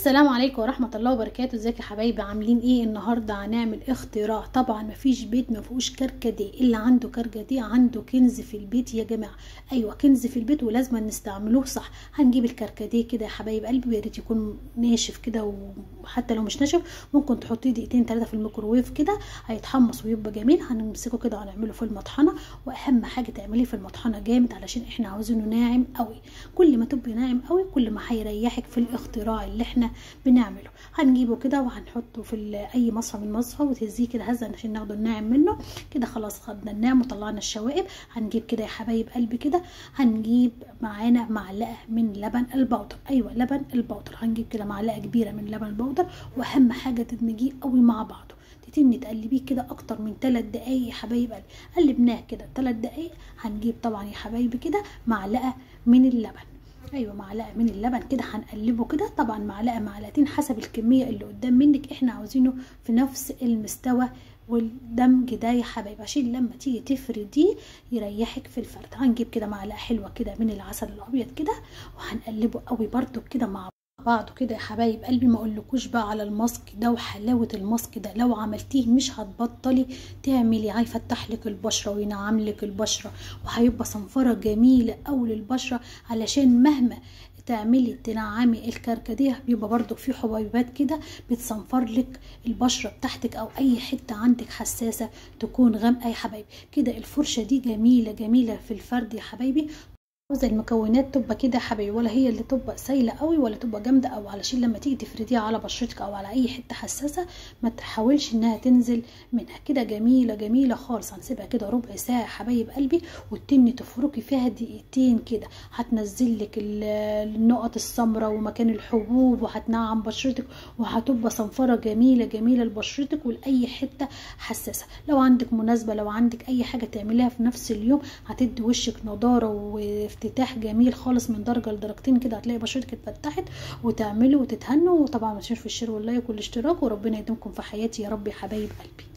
السلام عليكم ورحمة الله وبركاته ازيك يا حبايبي عاملين ايه النهاردة هنعمل اختراع طبعا مفيش بيت مفيهوش كركديه اللي عنده كركديه عنده كنز في البيت يا جماعة ايوه كنز في البيت ولازم نستعملوه صح هنجيب الكركديه كده يا حبايب قلبي يا ريت يكون ناشف كده وحتى لو مش ناشف ممكن تحطيه دقيقتين ثلاثة في الميكروويف كده هيتحمص ويبقى جميل هنمسكه كده وهنعمله في المطحنة واهم حاجة تعمليه في المطحنة جامد علشان احنا عاوزينه ناعم قوي كل ما تبقي ناعم قوي كل ما هيريحك في الاختراع اللي احنا بنعمله هنجيبه كده وهنحطه في اي مصفى من المصفى وتهزيه كده هزه عشان ناخده الناعم منه كده خلاص خدنا الناعم وطلعنا الشوائب هنجيب كده يا حبايب قلبي كده هنجيب معانا معلقه من لبن البودر ايوه لبن البودر هنجيب كده معلقه كبيره من لبن البودر واهم حاجه تدمجيه قوي مع بعضه تتني تقلبيه كده اكتر من 3 دقايق يا حبايب قلبي قلبناه كده 3 دقايق هنجيب طبعا يا حبايبي كده معلقه من اللبن ايوه معلقه من اللبن كده هنقلبه كده طبعا معلقه معلقتين حسب الكميه اللي قدام منك احنا عاوزينه في نفس المستوى والدمج ده يا حبايبي عشان لما تيجي تفرديه يريحك في الفرد هنجيب كده معلقه حلوه كده من العسل الابيض كده وهنقلبه قوي برده كده مع بعضه كده يا حبايب قلبي ما اقولكوش بقى على الماسك ده وحلاوه الماسك ده لو عملتيه مش هتبطلي تعملي هيفتح لك البشره وينعم لك البشره وهيبقى صنفره جميله قوي للبشره علشان مهما تعملي تنعمي الكركديه بيبقى برضو في حبيبات كده بتصنفر لك البشره بتاعتك او اي حته عندك حساسه تكون غامقه يا حبايبي كده الفرشه دي جميله جميله في الفرد يا حبايبي عاوزه المكونات تبقى كده يا حبايبي ولا هي اللي تبقى سايله قوي ولا تبقى جامده او علشان لما تيجي تفرديها على بشرتك او على اي حته حساسه ما تحاولش انها تنزل منها كده جميله جميله خالص هنسيبها كده ربع ساعه يا حبايب قلبي والتني تفركي فيها دقيقتين كده هتنزل لك النقط السمراء ومكان الحبوب وهتنعم بشرتك وهتبقى صنفره جميله جميله لبشرتك ولاي حته حساسه لو عندك مناسبه لو عندك اي حاجه تعمليها في نفس اليوم هتدي وشك نضاره و افتتاح جميل خالص من درجه لدرجتين كده هتلاقي بشرتك اتفتحت وتعملوا وتتهنوا وطبعا ما تنسوش في الشير واللايك والاشتراك وربنا يديمكم في حياتي يا رب يا حبايب قلبي